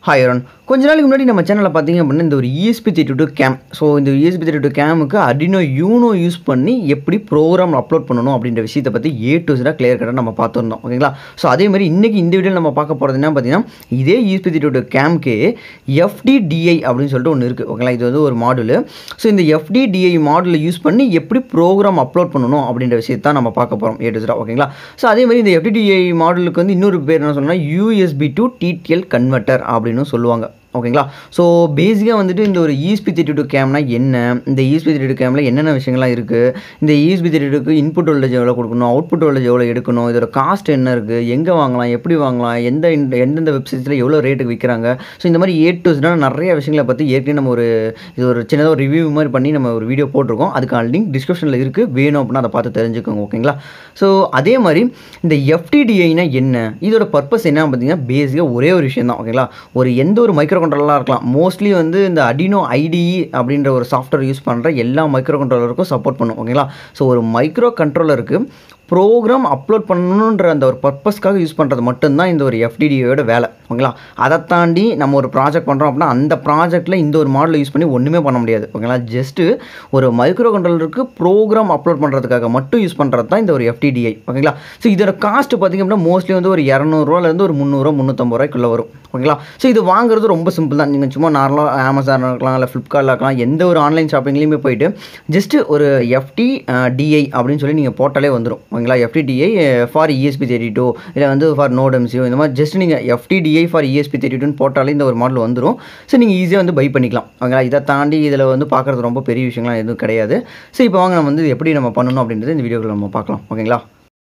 hi Arun கொஞ்ச நாளைக்கு முன்னாடி நம்ம சேனலில் பார்த்தீங்க அப்படின்னா இந்த ஒரு ESP thirty two game so இந்த இஎஸ்பி தேர்ட்டி டூ கேமுக்கு அடினோ யூனோ யூஸ் பண்ணி எப்படி ப்ரோக்ராம் அப்லோட் பண்ணணும் அப்படின்ற விஷயத்தை பற்றி ஏ டு சிடாக கிளியர் கட்டாக நம்ம பார்த்துருந்தோம் ஓகேங்களா ஸோ அதே மாதிரி இன்றைக்கி இந்த வீடியோவில் நம்ம பார்க்க போகிறது என்ன பார்த்தீங்கன்னா இதே இஎஸ்பி தேர்ட்டி டூ கேம்க்கு எஃப்டிடிஐ அப்படின்னு சொல்லிட்டு ஒன்று இருக்குது ஓகேங்களா இது வந்து ஒரு மாடலு ஸோ இந்த எஃப்டிடிஐ மாடலை யூஸ் பண்ணி எப்படி ப்ரோக்ராம் அப்லோட் பண்ணணும் அப்படின்ற விஷயத்தை தான் நம்ம பார்க்க போகிறோம் ஏ டு சிடா ஓகேங்களா ஸோ அதே மாதிரி இந்த எஃப்டிடிஐ மாடலுக்கு வந்து இன்னொரு பேர் என்ன சொல்லணும்னா யூஎஸ்பி டு டிடிஎல் கன்வெர்ட்டர் அப்படின்னு சொல்லுவாங்க ஓகேங்களா ஸோ பேசிக்காக வந்துட்டு இந்த ஒரு இஎஸ்பி தேர்ட்டி டூ கேம்னா என்ன இந்த இஎஸ்பி தேர்ட்டி டூ கேமில் என்னென்ன விஷயங்கள்லாம் இருக்குது இந்த இஎஸ்பி தேர்ட்டி டூக்கு இன்புட் வோல்டேஜ் எவ்வளோ கொடுக்கணும் அவுட்புட் வோல்டேஜ் எவ்வளோ எடுக்கணும் இதோட காஸ்ட் என்ன இருக்குது எங்கே வாங்கலாம் எப்படி வாங்கலாம் எந்த இந்த- எந்தெந்த வெப்சைட்ஸில் எவ்வளோ ரேட்டுக்கு விற்கிறாங்க ஸோ இந்த மாதிரி ஏ டு நிறைய விஷயங்களை பற்றி ஏற்கனவே நம்ம ஒரு இது ஒரு சின்னதாக ஒரு ரிவ்யூ மாதிரி பண்ணி நம்ம ஒரு வீடியோ போட்டிருக்கோம் அதுக்கான லிங்க் டிஸ்கிரிப்ஷனில் இருக்குது வேணும் அப்படின்னா அதை பார்த்து தெரிஞ்சுக்கோங்க ஓகேங்களா ஸோ அதே மாதிரி இந்த எஃப்டிடிஐனா என்ன இதோட பர்பஸ் என்ன பார்த்தீங்கன்னா பேசிக்காக ஒரே ஒரு விஷயம் தான் ஓகேங்களா ஒரு எந்த ஒரு மைக்ரோ கண்ட்ரோலராக இருக்கலாம் மோஸ்ட்லி வந்து இந்த அடினோ ஐடிஇ அப்படின்ற ஒரு சாஃப்ட்வேர் யூஸ் பண்ணுற எல்லா மைக்ரோ கண்ட்ரோலருக்கும் சப்போர்ட் பண்ணும் ஓகேங்களா ஸோ ஒரு மைக்ரோ கண்ட்ரோலருக்கு ப்ரோக்ராம் அப்லோட் பண்ணணுன்ற அந்த ஒரு பர்பஸ்க்காக யூஸ் பண்ணுறது மட்டும்தான் இந்த ஒரு எஃப்டிடியோட வேலை ஓகேங்களா அதை தாண்டி நம்ம ஒரு ப்ராஜெக்ட் பண்ணுறோம் அப்படின்னா அந்த ப்ராஜெக்ட்டில் இந்த ஒரு மாடலை யூஸ் பண்ணி ஒன்றுமே பண்ண முடியாது ஓகேங்களா ஜஸ்ட்டு ஒரு மைக்ரோ கண்ட்ரோலருக்கு ப்ரோக்ராம் அப்லோட் பண்ணுறதுக்காக மட்டும் யூஸ் பண்ணுறது தான் இந்த ஒரு எஃப்டிடிஐ ஓகேங்களா ஸோ இதோட காஸ்ட் பார்த்திங்க அப்படின்னா மோஸ்ட்லி வந்து ஒரு இரநூறுவாலேருந்து ஒரு முந்நூறுவா முந்நூற்றம்பது ரூபாய்க்குள்ளே வரும் ஓகேங்களா ஸோ இது வாங்குறது ரொம்ப சிம்பிள் தான் நீங்கள் சும்மா நார்மலாக அமேசான் இருக்கலாம் இல்லை ஃப்ளிப்கார்ட்டில் இருக்கலாம் எந்த ஒரு ஆன்லைன் ஷாப்பிங்லேயுமே போயிட்டு ஜஸ்ட்டு ஒரு எஃப்டி டிஐ அப்படின்னு சொல்லி நீங்கள் போட்டாலே வந்துடும் ஓகேங்களா FTDI for ESP thirty two இல்லை வந்து ஃபார் நோட் எம்சியூ இந்த மாதிரி ஜஸ்ட் நீங்கள் எஃப்டிடிஐ ஃபார் இஎஸ்பி தேர்ட்டி டூன்னு போட்டாலே இந்த ஒரு மாடல் வந்துடும் ஸோ நீங்கள் ஈஸியாக வந்து பை பண்ணிக்கலாம் ஓகேங்களா இதை தாண்டி இதில் வந்து பார்க்குறது ரொம்ப பெரிய விஷயங்கள்லாம் எதுவும் கிடையாது ஸோ இப்போ வாங்க நம்ம வந்து எப்படி நம்ம பண்ணணும் அப்படின்றது இந்த வீடியோவில் நம்ம பார்க்கலாம் ஓகேங்களா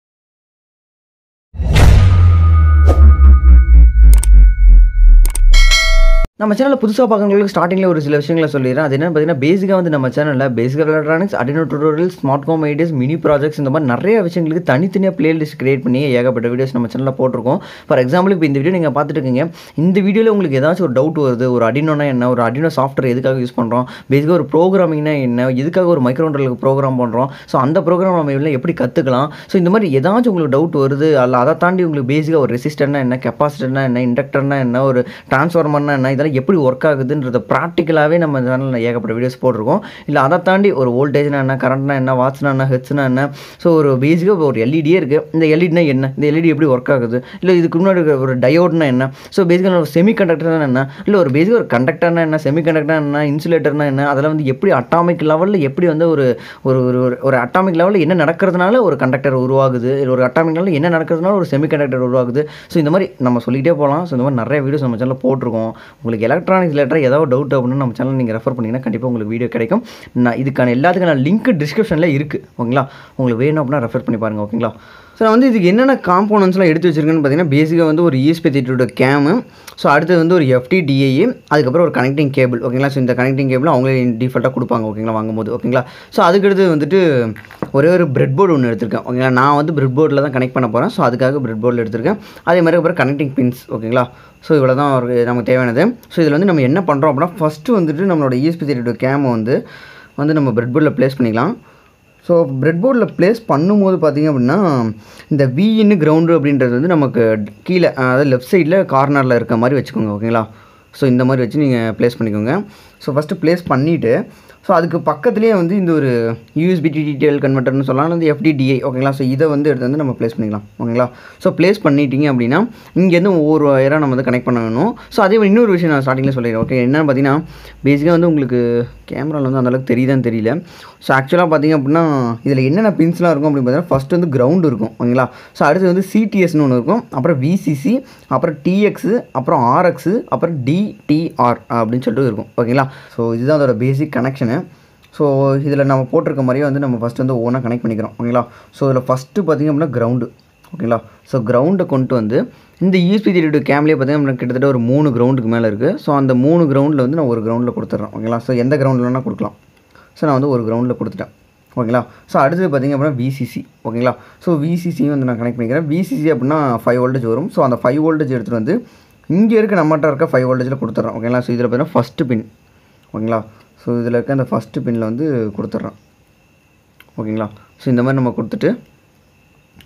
நம்ம சேனலில் புதுசாக பார்க்குறவங்களுக்கு ஸ்டார்டிங்கில் ஒரு சில விஷயங்களை சொல்லிடுறேன் அது என்னன்னு பார்த்தீங்கன்னா பேசிக்காக வந்து நம்ம சேனலில் basic electronics Arduino tutorial smart home ideas mini projects இந்த மாதிரி நிறைய விஷயங்களுக்கு தனித்தனியாக பிளேலிஸ்ட் கிரியேட் பண்ணி ஏகப்பட்ட வீடியோஸ் நம்ம சேனலில் போட்டிருக்கோம் ஃபார் எக்ஸாம்பிள் இப்போ இந்த வீடியோ நீங்கள் பார்த்துட்டு இருக்கீங்க இந்த வீடியோவில் உங்களுக்கு ஏதாச்சும் ஒரு டவுட் வருது ஒரு அடினோனா என்ன ஒரு அடினோ சாஃப்ட்வேர் எதுக்காக யூஸ் பண்ணுறோம் பேசிக்காக ஒரு ப்ரோக்ராமிங்னா என்ன எதுக்காக ஒரு மைக்ரோ கண்ட்ரோலுக்கு ப்ரோக்ராம் பண்ணுறோம் ஸோ அந்த ப்ரோக்ராம் நம்ம எல்லாம் எப்படி கற்றுக்கலாம் ஸோ இந்த மாதிரி ஏதாச்சும் உங்களுக்கு டவுட் வருது அல்ல அதை தாண்டி உங்களுக்கு பேசிக்காக ஒரு ரெசிஸ்டர்னா என்ன கெப்பாசிட்டர்னா என்ன இண்டக்டர்னா என்ன ஒரு டிரான்ஸ்ஃபார்மர்னா என்ன இதெல்லாம் எப்படி ஒர்க் ஆகுதுன்றத ப்ராக்டிக்கலாகவே நம்ம சேனலில் ஏகப்பட்ட வீடியோஸ் போட்டிருக்கோம் இல்லை அதை தாண்டி ஒரு வோல்டேஜ்னா என்ன கரண்ட்னா என்ன வாட்ச்னா என்ன ஹெட்ஸ்னா என்ன ஸோ ஒரு பேசிக்காக ஒரு எல்இடியே இருக்குது இந்த எல்இடினா என்ன இந்த எல்இடி எப்படி ஒர்க் ஆகுது இல்லை இதுக்கு முன்னாடி இருக்கிற ஒரு டயோட்னா என்ன ஸோ பேசிக்காக ஒரு செமி கண்டக்டர்னா என்ன இல்லை ஒரு பேசிக்காக ஒரு கண்டக்டர்னா என்ன செமி கண்டக்டர்னா என்ன இன்சுலேட்டர்னா என்ன அதெல்லாம் வந்து எப்படி அட்டாமிக் லெவலில் எப்படி வந்து ஒரு ஒரு ஒரு ஒரு- ஒரு அட்டாமிக் லெவலில் என்ன நடக்கிறதுனால ஒரு கண்டக்டர் உருவாகுது இல்லை ஒரு அட்டாமிக் லெவலில் என்ன நடக்கிறதுனால ஒரு செமி கண்டக்டர் உருவாகுது ஸோ இந்த மாதிரி நம்ம சொல்லிக்கிட்டே போகலாம் ஸோ இந்த மாதிரி நிறைய வீடியோஸ் நம்ம சேனலில் போட்டிருக்கோம் உங்களுக்கு எலக்ட்ரானிக்ஸ் ரிலேட்டடாக ஏதாவது டவுட் அப்படின்னு நம்ம சேனல் நீங்கள் ரெஃபர் பண்ணிங்கன்னா கண்டிப்பாக உங்களுக்கு வீடியோ கிடைக்கும் நான் இதுக்கான எல்லாத்துக்கான லிங்க் டிஸ்கிரிப்ஷனில் இருக்குது ஓகேங்களா உங்களுக்கு வேணும் அப்படின்னா ரெஃபர் பண்ணி பாருங்கள் ஓகேங்களா ஸோ நான் வந்து இதுக்கு என்னென்ன காம்போனன்ட்ஸ்லாம் எடுத்து வச்சிருக்கேன்னு பார்த்தீங்கன்னா பேசிக்காக வந்து ஒரு இஎஸ்பி தேட்டரோட கேமு ஸோ அடுத்தது வந்து ஒரு எஃப்டிடிஏ அதுக்கப்புறம் ஒரு கனெக்டிங் கேபிள் ஓகேங்களா ஸோ இந்த கனெக்டிங் கேபிள் அவங்களே டிஃபால்ட்டாக கொடுப்பாங்க ஓகேங்களா வாங்கும்போது ஓகேங்களா ஸோ அதுக்கடுத்து வந்துட்டு ஒரே ஒரு பிரெட் போர்டு ஒன்று எடுத்திருக்கேன் ஓகேங்களா நான் வந்து பிரெட் போர்டில் தான் கனெக்ட் பண்ண போகிறேன் ஸோ அதுக்காக பிரெட் போர்டில் எடுத்திருக்கேன் அதே மாதிரி அப்புறம் கனெக்டிங் பின்ஸ் ஓகேங்களா ஸோ இவ்வளோ தான் ஒரு நமக்கு தேவையானது ஸோ இதில் வந்து நம்ம என்ன பண்ணுறோம் அப்படின்னா ஃபஸ்ட்டு வந்துட்டு நம்மளோட இஎஸ்பி தேட்டரோட கேமை வந்து வந்து நம்ம பிரெட் போர்டில் ப்ளேஸ் பண்ணிக்கலாம் ஸோ பிரெட் போர்டில் ப்ளேஸ் பண்ணும்போது பார்த்தீங்க அப்படின்னா இந்த விஇன்னு கிரவுண்டு அப்படின்றது வந்து நமக்கு கீழே அதாவது லெஃப்ட் சைடில் கார்னரில் இருக்க மாதிரி வச்சுக்கோங்க ஓகேங்களா ஸோ இந்த மாதிரி வச்சு நீங்கள் ப்ளேஸ் பண்ணிக்கோங்க ஸோ ஃபஸ்ட்டு ப்ளேஸ் பண்ணிவிட்டு ஸோ அதுக்கு பக்கத்துலேயே வந்து இந்த ஒரு யூஎஸ்பி டிடிஎல் கன்வெர்ட்டர்னு சொல்லலாம் வந்து எஃப்டிடிஐ ஓகேங்களா ஸோ இதை வந்து எடுத்து வந்து நம்ம ப்ளேஸ் பண்ணிக்கலாம் ஓகேங்களா ஸோ ப்ளேஸ் பண்ணிட்டீங்க அப்படின்னா இங்கேருந்து ஒவ்வொரு ஒயராக நம்ம வந்து கனெக்ட் பண்ண வேணும் ஸோ அதே மாதிரி இன்னொரு விஷயம் நான் ஸ்டார்டிங்கில் சொல்லிடுறேன் ஓகே என்னென்னு பார்த்தீங்கன்னா பேசிக்காக வந்து உங்களுக்கு கேமராவில் வந்து அந்தளவுக்கு தெரியுதான்னு தெரியல ஸோ ஆக்சுவலாக பார்த்தீங்க அப்படின்னா இதில் என்னென்ன பின்ஸ்லாம் இருக்கும் அப்படின்னு பார்த்தீங்கன்னா ஃபஸ்ட்டு வந்து கிரவுண்ட் இருக்கும் ஓகேங்களா ஸோ அடுத்து வந்து சிடிஎஸ்னு ஒன்று இருக்கும் அப்புறம் விசிசி அப்புறம் டிஎக்ஸு அப்புறம் ஆர்எக்ஸு அப்புறம் டிடிஆர் அப்படின்னு சொல்லிட்டு இருக்கும் ஓகேங்களா ஸோ இதுதான் அதோட பேசிக் கனெக்ஷனு ஸோ இதில் நம்ம போட்டிருக்க மாதிரியே வந்து நம்ம ஃபஸ்ட்டு வந்து ஒவ்வொன்றா கனெக்ட் பண்ணிக்கிறோம் ஓகேங்களா ஸோ இதில் ஃபஸ்ட்டு பார்த்திங்க அப்படின்னா கிரவுண்டு ஓகேங்களா ஸோ கிரவுண்டை கொண்டு வந்து இந்த யூஎஸ்பி தேர்ட்டி கேம்லேயே பார்த்தீங்கன்னா கிட்டத்தட்ட ஒரு மூணு கிரவுண்டுக்கு மேலே இருக்குது ஸோ அந்த மூணு கிரவுண்டில் வந்து நான் ஒரு கிரவுண்டில் கொடுத்துட்றேன் ஓகேங்களா ஸோ எந்த கிரவுண்டில் வேணால் கொடுக்கலாம் ஸோ நான் வந்து ஒரு கிரவுண்டில் கொடுத்துட்டேன் ஓகேங்களா ஸோ அடுத்தது பார்த்திங்க அப்படின்னா விசிசி ஓகேங்களா ஸோ விசிசியும் வந்து நான் கனெக்ட் பண்ணிக்கிறேன் விசிசி அப்படின்னா ஃபைவ் வோல்டேஜ் வரும் ஸோ அந்த ஃபைவ் வோல்டேஜ் எடுத்துகிட்டு வந்து இங்கே இருக்க நம்மகிட்ட இருக்க ஃபைவ் வோல்டேஜில் கொடுத்துட்றேன் ஓகேங்களா ஸோ இதில் பார்த்தீங்கன்னா ஃபஸ்ட்டு பின் ஓகேங்களா ஸோ இதில் இருக்க அந்த ஃபஸ்ட்டு பின்னில் வந்து கொடுத்துட்றேன் ஓகேங்களா ஸோ இந்த மாதிரி நம்ம கொடுத்துட்டு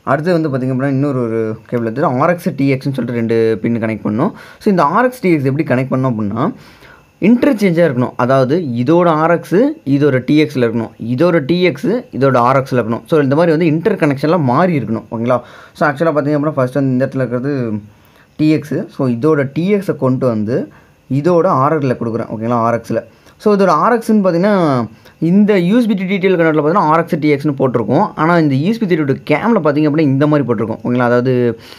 அடுத்து வந்து பார்த்திங்க அப்படின்னா இன்னொரு ஒரு கேபிள் எடுத்து ஆர்எக்ஸ் டிஎக்ஸ்னு சொல்லிட்டு ரெண்டு பின் கனெக்ட் பண்ணோம் ஸோ இந்த ஆர்எக்ஸ் டிஎக்ஸ் எப்படி கனெக்ட் பண்ணோம் அப்படின்னா இன்டர்சேஞ்சாக இருக்கணும் அதாவது இதோட ஆர்எக்ஸு இதோட டிஎக்ஸில் இருக்கணும் இதோட டிஎக்ஸு இதோட ஆர்எக்ஸில் இருக்கணும் ஸோ இந்த மாதிரி வந்து இன்டர் கனெக்ஷன்லாம் மாறி இருக்கணும் ஓகேங்களா ஸோ ஆக்சுவலாக பார்த்திங்க அப்படின்னா ஃபஸ்ட் வந்து இந்த இடத்துல இருக்கிறது டிஎக்ஸு ஸோ இதோட டிஎக்ஸை கொண்டு வந்து இதோட ஆர்எக்ஸில் கொடுக்குறேன் ஓகேங்களா ஆர்எக்ஸில் ஸோ இதோட ஆர்எக்ஸ்னு பார்த்தீங்கன்னா இந்த யூஎஸ்பிடி டீட்டெயில் கனெக்டில் பார்த்தீங்கன்னா ஆர்எக்ஸ் டிஎக்ஸ்னு போட்டிருக்கோம் ஆனால் இந்த யூஎஸ்பி டீட்டோட கேமில் பார்த்தீங்க அப்படின்னா இந்த மாதிரி போட்டிருக்கோம் ஓகேங்களா அதாவது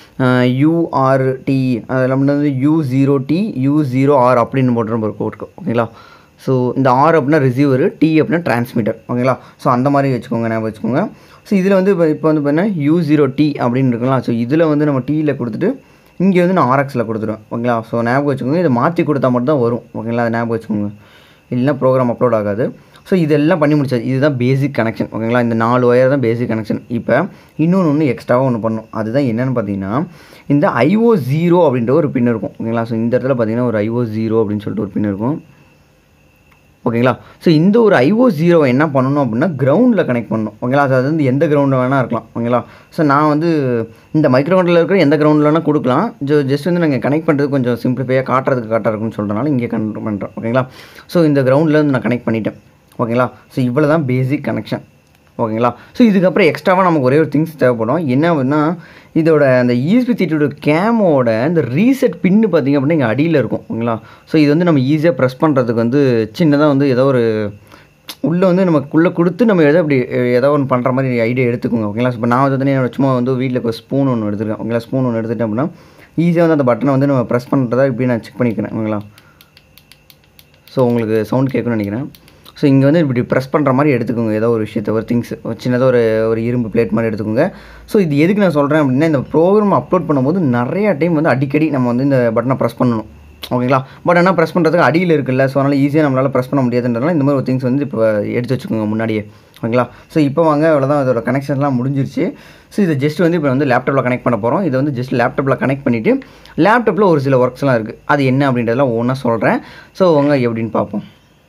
யூஆர்டி அதில் வந்து U zero T U zero R அப்படின்னு போட்டு போட்டிருக்கோம் ஓகேங்களா ஸோ இந்த ஆர் அப்படின்னா ரிசீவர் டி அப்படின்னா டிரான்ஸ்மிட்டர் ஓகேங்களா ஸோ அந்த மாதிரி வச்சுக்கோங்க ஞாபகம் வச்சுக்கோங்க ஸோ இதில் வந்து இப்போ இப்போ வந்து பார்த்தீங்கன்னா யூ ஜீரோ டி அப்படின்னு இருக்கலாம் ஸோ இதில் வந்து நம்ம டியில் கொடுத்துட்டு இங்கே வந்து நான் ஆர்எக்ஸில் கொடுத்துருவேன் ஓகேங்களா ஸோ ஞாபகம் வச்சுக்கோங்க இதை மாற்றி கொடுத்தா மட்டும் தான் வரும் ஓகேங்களா அதை ஞாபகம் வச்சுக்கோங்க இல்லைனா ப்ரோக்ராம் அப்லோட் ஆகாது ஸோ இதெல்லாம் பண்ணி முடிச்சாச்சு இதுதான் பேசிக் கனெக்ஷன் ஓகேங்களா இந்த நாலு ஒயர் தான் பேசிக் கனெக்ஷன் இப்போ இன்னொன்று ஒன்று எக்ஸ்ட்ராவாக ஒன்று பண்ணணும் அதுதான் என்னென்னு பார்த்தீங்கன்னா இந்த ஐஓ ஜீரோ அப்படின்ற ஒரு பின் இருக்கும் ஓகேங்களா ஸோ இந்த இடத்துல பார்த்தீங்கன்னா ஒரு ஐஓ ஜீரோ அப்படின்னு சொல்லிட்டு ஒரு பின் இருக்கும் ஓகேங்களா ஸோ இந்த ஒரு ஐஓ ஜீரோவை என்ன பண்ணணும் அப்படின்னா கிரவுண்டில் கனெக்ட் பண்ணணும் ஓகேங்களா அது வந்து எந்த கிரவுண்டில் வேணால் இருக்கலாம் ஓகேங்களா ஸோ நான் வந்து இந்த மைக்ரோ கண்ட்ரோலில் இருக்கிற எந்த கிரவுண்டில் வேணால் கொடுக்கலாம் ஜோ ஜஸ்ட் வந்து நாங்கள் கனெக்ட் பண்ணுறது கொஞ்சம் சிம்பிளிஃபையாக காட்டுறதுக்கு கரெக்டாக இருக்குன்னு சொல்கிறனால இங்கே கனெக்ட் பண்ணுறேன் ஓகேங்களா ஸோ இந்த கிரவுண்டில் வந்து நான் கனெக்ட் பண்ணிட்டேன் ஓகேங்களா ஸோ இவ்வளோ தான் பேசிக் கனெக்ஷன் ஓகேங்களா ஸோ இதுக்கப்புறம் எக்ஸ்ட்ராவாக நமக்கு ஒரே ஒரு திங்ஸ் தேவைப்படும் என்ன அப்படின்னா இதோட அந்த ஈஸ்பி தீட்டோட கேமோட இந்த ரீசெட் பின்னு பார்த்திங்க அப்படின்னா இங்கே அடியில் இருக்கும் ஓகேங்களா ஸோ இது வந்து நம்ம ஈஸியாக ப்ரெஸ் பண்ணுறதுக்கு வந்து சின்னதாக வந்து ஏதோ ஒரு உள்ளே வந்து நமக்குள்ளே கொடுத்து நம்ம எதோ அப்படி ஏதோ ஒன்று பண்ணுற மாதிரி ஐடியா எடுத்துக்கோங்க ஓகேங்களா இப்போ நான் வந்து என்னோட சும்மா வந்து வீட்டில் ஒரு ஸ்பூன் ஒன்று எடுத்துருக்கேன் ஓகேங்களா ஸ்பூன் ஒன்று எடுத்துட்டேன் அப்படின்னா ஈஸியாக வந்து அந்த பட்டனை வந்து நம்ம ப்ரெஸ் பண்ணுறதா இப்படி நான் செக் பண்ணிக்கிறேன் ஓகேங்களா ஸோ உங்களுக்கு சவுண்ட் கேட்குன்னு நினைக்கிறேன் ஸோ இங்கே வந்து இப்படி ப்ரெஸ் பண்ணுற மாதிரி எடுத்துக்கோங்க ஏதோ ஒரு விஷயத்த ஒரு திங்ஸ் ஒரு சின்னதாக ஒரு ஒரு இரும்பு பிளேட் மாதிரி எடுத்துக்கோங்க ஸோ இது எதுக்கு நான் சொல்கிறேன் அப்படின்னா இந்த ப்ரோக்ராம் அப்லோட் பண்ணும்போது நிறையா டைம் வந்து அடிக்கடி நம்ம வந்து இந்த பட்டனை ப்ரெஸ் பண்ணணும் ஓகேங்களா பட் ஆனால் ப்ரெஸ் பண்ணுறதுக்கு அடியில் இருக்குல்ல ஸோ அதனால் ஈஸியாக நம்மளால் ப்ரெஸ் பண்ண முடியாதுன்றதுனால இந்த மாதிரி ஒரு திங்ஸ் வந்து இப்போ எடுத்து வச்சுக்கோங்க முன்னாடியே ஓகேங்களா ஸோ இப்போ வாங்க அவ்வளோதான் அதோட கனெக்ஷன்லாம் முடிஞ்சிருச்சு ஸோ இதை ஜஸ்ட் வந்து இப்போ வந்து லேப்டாப்பில் கனெக்ட் பண்ண போகிறோம் இதை வந்து ஜஸ்ட் லேப்டாப்பில் கனெக்ட் பண்ணிவிட்டு லேப்டாப்பில் ஒரு சில ஒர்க்ஸ்லாம் இருக்குது அது என்ன அப்படின்றதெல்லாம் ஒவ்வொன்றா சொல்கிறேன் ஸோ உங்க எப்படின்னு பார்ப்போம்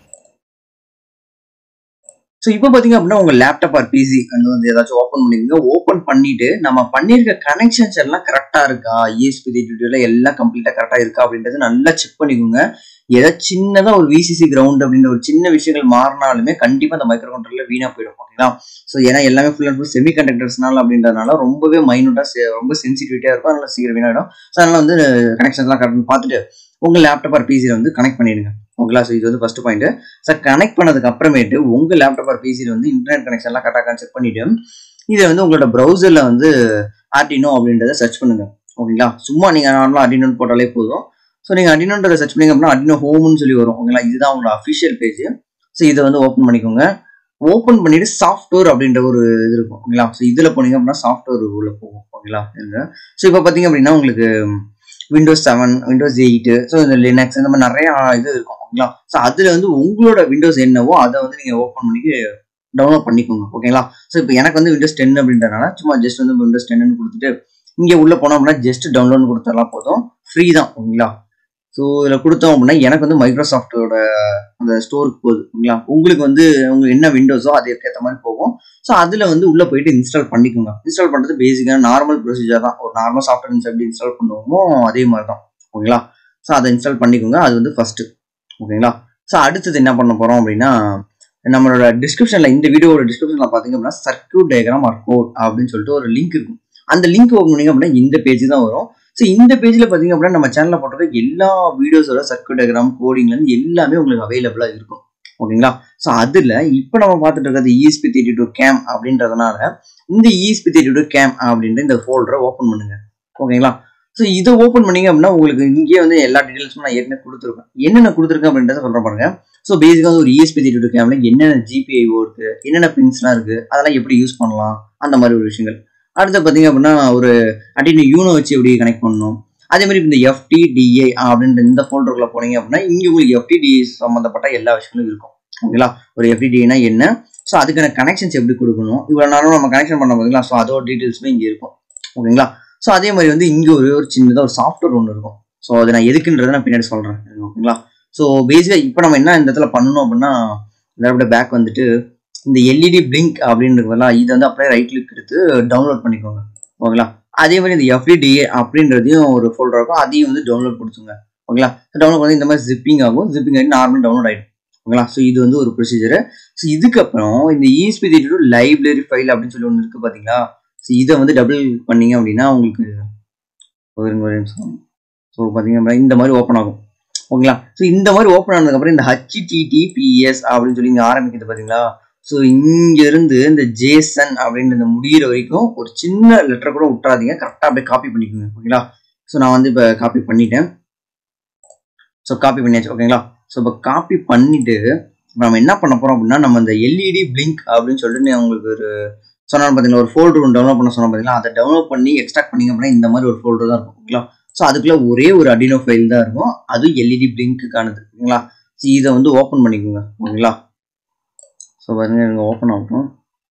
ஸோ இப்போ பார்த்தீங்க அப்படின்னா உங்கள் லேப்டாப் ஆர் பிசி அது வந்து ஏதாச்சும் ஓப்பன் பண்ணிக்கோங்க ஓப்பன் பண்ணிட்டு நம்ம பண்ணியிருக்க கனெக்ஷன்ஸ் எல்லாம் கரெக்டாக இருக்கா இஎஸ்பி டியூட்டியில் எல்லாம் கம்ப்ளீட்டாக கரெக்டாக இருக்கா அப்படின்றது நல்லா செக் பண்ணிக்கோங்க ஏதாவது சின்னதாக ஒரு விசிசி கிரவுண்ட் அப்படின்ற ஒரு சின்ன விஷயங்கள் மாறினாலுமே கண்டிப்பாக அந்த மைக்ரோ கண்ட்ரோலில் வீணாக போயிடும் ஓகேங்களா ஸோ ஏன்னா எல்லாமே ஃபுல் அண்ட் ஃபுல் செமி கண்டக்டர்ஸ்னால அப்படின்றதுனால ரொம்பவே மைனூட்டாக ரொம்ப சென்சிட்டிவிட்டியாக இருக்கும் அதனால சீக்கிரம் வீணாகிடும் ஸோ அதனால் வந்து கனெக்ஷன்ஸ்லாம் கரெக்ட் பார்த்துட்டு உங்கள் லேப்டாப் ஆர் பிசியில் வந்து கனெக்ட் பண்ணிடுங்க ஓகேங்களா ஸோ இது வந்து ஃபர்ஸ்ட் பாயிண்ட் சார் கனெக்ட் பண்ணதுக்கு அப்புறமேட்டு உங்கள் லேப்டாப் ஆர் பிசியில் வந்து இன்டர்நெட் கனெக்ஷன்லாம் கரெக்டாக செக் பண்ணிட்டு இதை வந்து உங்களோட ப்ரௌசரில் வந்து ஆர்டினோ அப்படின்றத சர்ச் பண்ணுங்க ஓகேங்களா சும்மா நீங்கள் நார்மலாக அடினோன்னு போட்டாலே போதும் ஸோ நீங்கள் அடினோன்றதை சர்ச் பண்ணிங்க அப்படின்னா அடினோ ஹோம்னு சொல்லி வரும் ஓகேங்களா இதுதான் உங்களோட அஃபிஷியல் பேஜ் ஸோ இதை வந்து ஓப்பன் பண்ணிக்கோங்க ஓப்பன் பண்ணிட்டு சாஃப்ட்வேர் அப்படின்ற ஒரு இது இருக்கும் ஓகேங்களா ஸோ இதில் போனீங்க அப்படின்னா சாஃப்ட்வேர் உள்ள போகும் ஓகேங்களா ஸோ இப்போ பார்த்தீங்க அப்படின்னா உங்களுக்கு Windows seven Windows eight so இந்த லினக்ஸ் இந்த மாதிரி நிறையா இது இருக்கும் ஓகேங்களா ஸோ அதில் வந்து உங்களோட விண்டோஸ் என்னவோ அதை வந்து நீங்கள் ஓப்பன் பண்ணி டவுன்லோட் பண்ணிக்கோங்க ஓகேங்களா ஸோ இப்போ எனக்கு வந்து விண்டோஸ் டென் அப்படின்றனால சும்மா ஜஸ்ட் வந்து விண்டோஸ் டென்னு கொடுத்துட்டு இங்கே உள்ளே போனோம் அப்படின்னா ஜஸ்ட் டவுன்லோட் கொடுத்தாலாம் போதும் ஃப்ரீ தான் ஓகேங்களா ஸோ இதில் கொடுத்தோம் அப்படின்னா எனக்கு வந்து மைக்ரோசாஃப்டோட அந்த ஸ்டோருக்கு போகுது ஓகேங்களா உங்களுக்கு வந்து உங்களுக்கு என்ன விண்டோஸோ அதுக்கு ஏற்ற மாதிரி போகும் ஸோ அதில் வந்து உள்ளே போயிட்டு இன்ஸ்டால் பண்ணிக்கோங்க இன்ஸ்டால் பண்ணுறது பேசிக்கான நார்மல் ப்ரொசீஜர் தான் ஒரு நார்மல் சாஃப்ட்வேர் எப்படி இன்ஸ்டால் பண்ணுவோமோ அதே மாதிரி தான் ஓகேங்களா ஸோ அதை இன்ஸ்டால் பண்ணிக்கோங்க அது வந்து ஃபஸ்ட்டு ஓகேங்களா ஸோ அடுத்தது என்ன பண்ண போகிறோம் அப்படின்னா நம்மளோட டிஸ்கிரிப்ஷனில் இந்த வீடியோவோட டிஸ்கிரிப்ஷனில் பார்த்தீங்க அப்படின்னா சர்க்கியூட் டயக்ராம் ஆர் கோட் அப்படின்னு சொல்லிட்டு ஒரு லிங்க் இருக்கும் அந்த லிங்க் ஓப்பன் பண்ணிங்க அப்படின்னா இந்த பேஜ் தான் வரும் ஸோ இந்த பேஜில் பார்த்தீங்க அப்படின்னா நம்ம சேனலில் போட்டிருக்க எல்லா வீடியோஸோட சர்க்கியூட் டயக்ராம் கோடிங்லேருந்து எல்லாமே உங்களுக்கு அவைலபிளாக இருக்கும் ஓகேங்களா ஸோ அதில் இப்போ நம்ம பார்த்துட்டு இருக்கிறது இஎஸ்பி தேர்ட்டி டூ கேம் அப்படின்றதுனால இந்த இஎஸ்பி தேர்ட்டி டூ கேம் அப்படின்ற இந்த ஃபோல்டரை ஓப்பன் பண்ணுங்க ஓகேங்களா ஸோ இதை ஓப்பன் பண்ணீங்க அப்படின்னா உங்களுக்கு இங்கேயே வந்து எல்லா டீட்டெயில்ஸும் நான் ஏற்கனவே கொடுத்துருக்கேன் என்னென்ன கொடுத்துருக்கேன் அப்படின்றத சொல்ற பாருங்க ஸோ பேசிக்காக வந்து ஒரு இஎஸ்பி தேர்ட்டி டூ கேம்ல என்னென்ன ஜிபிஐஓ இருக்கு என்னென்ன பின்ஸ்லாம் இருக்கு அதெல்லாம் எப்படி யூஸ் பண்ணலாம் அந்த மாதிரி ஒரு விஷயங்கள் அடுத்து பார்த்தீங்க அப்படின்னா ஒரு அட்டின் யூனோ வச்சு எப்படி கனெக்ட் பண்ணணும் அதே மாதிரி இந்த எஃப்டிடிஏ அப்படின்ற இந்த ஃபோல்டருக்குள்ள போனீங்க அப்படின்னா இங்கே உங்களுக்கு எஃப்டிடிஏ சம்மந்தப்பட்ட எல்லா விஷயங்களும் இருக்கும் ஓகேங்களா ஒரு எஃப்டிடிஏனா என்ன ஸோ அதுக்கான கனெக்ஷன்ஸ் எப்படி கொடுக்கணும் இவ்வளோ நேரம் நம்ம கனெக்ஷன் பண்ண பார்த்தீங்களா ஸோ அதோட டீட்டெயில்ஸுமே இங்கே இருக்கும் ஓகேங்களா ஸோ அதே மாதிரி வந்து இங்கே ஒரு ஒரு சின்னதாக ஒரு சாஃப்ட்வேர் ஒன்று இருக்கும் ஸோ அது நான் எதுக்குன்றதை நான் பின்னாடி சொல்கிறேன் ஓகேங்களா ஸோ பேசிக்காக இப்போ நம்ம என்ன இந்த இடத்துல பண்ணணும் அப்படின்னா இந்த பேக் வந்துட்டு இந்த எல்இடி பிளிங்க் அப்படின்னு இருக்குல்ல இதை வந்து அப்படியே ரைட் கிளிக் எடுத்து டவுன்லோட் பண்ணிக்கோங்க ஓகேங்களா அதே மாதிரி இந்த எஃப்டிடிஏ அப்படின்றதையும் ஒரு ஃபோல்டர் இருக்கும் அதையும் வந்து டவுன்லோட் கொடுத்துங்க ஓகேங்களா டவுன்லோட் பண்ணி இந்த மாதிரி ஜிப்பிங் ஆகும் ஜிப்பிங் ஆகி நார்மல் டவுன்லோட் ஆகிடும் ஓகேங்களா ஸோ இது வந்து ஒரு ப்ரொசீஜர் ஸோ இதுக்கப்புறம் இந்த இஎஸ்பி தேர்ட்டி லைப்ரரி ஃபைல் அப்படின்னு சொல்லி ஒன்று இருக்குது பார்த்தீங்களா ஸோ இதை வந்து டபுள் பண்ணீங்க அப்படின்னா உங்களுக்கு ஒரு ஒரு நிமிஷம் ஸோ பார்த்தீங்க அப்படின்னா இந்த மாதிரி ஓப்பன் ஆகும் ஓகேங்களா ஸோ இந்த மாதிரி ஓப்பன் ஆனதுக்கப்புறம் இந்த ஹச்டிடிபிஎஸ் அப்படின்னு சொல்லி இங்கே ஆரம்பிக்குது பார்த்தீங்களா ஸோ இங்கேருந்து இந்த ஜேசன் அப்படின்னு இந்த முடிகிற வரைக்கும் ஒரு சின்ன லெட்டர் கூட விட்றாதீங்க கரெக்டாக அப்படியே காப்பி பண்ணிக்கோங்க ஓகேங்களா ஸோ நான் வந்து இப்போ காப்பி பண்ணிட்டேன் ஸோ காப்பி பண்ணியாச்சு ஓகேங்களா ஸோ இப்போ காப்பி பண்ணிட்டு நம்ம என்ன பண்ண போகிறோம் அப்படின்னா நம்ம இந்த எல்இடி பிளிங்க் அப்படின்னு சொல்லிட்டு நான் உங்களுக்கு ஒரு சொன்னாலும் பார்த்தீங்கன்னா ஒரு ஃபோல்டர் ஒன்று டவுன்லோட் பண்ண சொன்னால் பார்த்தீங்களா அதை டவுன்லோட் பண்ணி எக்ஸ்ட்ராக்ட் பண்ணிங்க அப்படின்னா இந்த மாதிரி ஒரு ஃபோல்டர் தான் இருக்கும் ஓகேங்களா ஸோ அதுக்குள்ள ஒரே ஒரு அடினோ ஃபைல் தான் இருக்கும் அது எல்இடி பிளிங்க்குக்கானது ஓகேங்களா ஸோ இதை வந்து ஓப்பன் பண்ணிக்கோங்க ஓகேங்களா ஸோ பாருங்க எனக்கு ஓப்பன் ஆகட்டும்